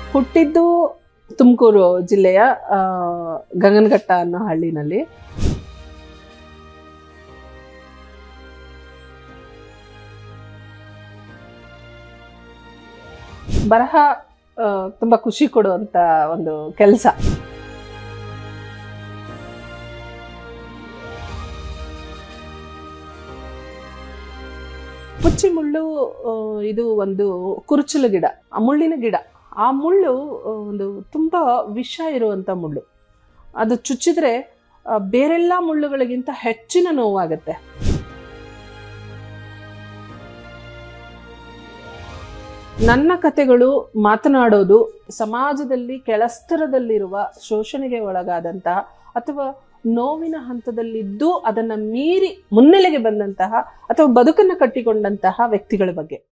ಹುಟ್ಟಿದ್ದು ತುಮಕೂರು ಜಿಲ್ಲೆಯ ಆ, ಗಗನಘಟ್ಟ ಅನ್ನೋ ಹಳ್ಳಿನಲ್ಲಿ ಬರಹ ಆ, ತುಂಬಾ ಖುಷಿ ಕೊಡುವಂತ ಒಂದು ಕೆಲಸ ಪುಚ್ಚಿ ಮುಳ್ಳು ಆ, ಇದು ಒಂದು ಕುರುಚಲು ಗಿಡ ಆ ಮುಳ್ಳಿನ ಗಿಡ ಆ ಮುಳ್ಳು ಆ, ಒಂದು ತುಂಬಾ ವಿಷ ಇರುವಂತ ಮುಳ್ಳು ಅದು ಚುಚ್ಚಿದ್ರೆ ಆ, ಬೇರೆಲ್ಲ ಮುಳ್ಳುಗಳಿಗಿಂತ ಹೆಚ್ಚಿನ ನೋವಾಗುತ್ತೆ ನನ್ನ ಕತೆಗಳು ಮಾತನಾಡೋದು ಸಮಾಜದಲ್ಲಿ ಕೆಳಸ್ತರದಲ್ಲಿರುವ ಶೋಷಣೆಗೆ ಒಳಗಾದಂತಹ ಅಥವಾ ನೋವಿನ ಹಂತದಲ್ಲಿದ್ದು ಅದನ್ನ ಮೀರಿ ಮುನ್ನೆಲೆಗೆ ಬಂದಂತಹ ಅಥವಾ ಬದುಕನ್ನು ಕಟ್ಟಿಕೊಂಡಂತಹ ವ್ಯಕ್ತಿಗಳ ಬಗ್ಗೆ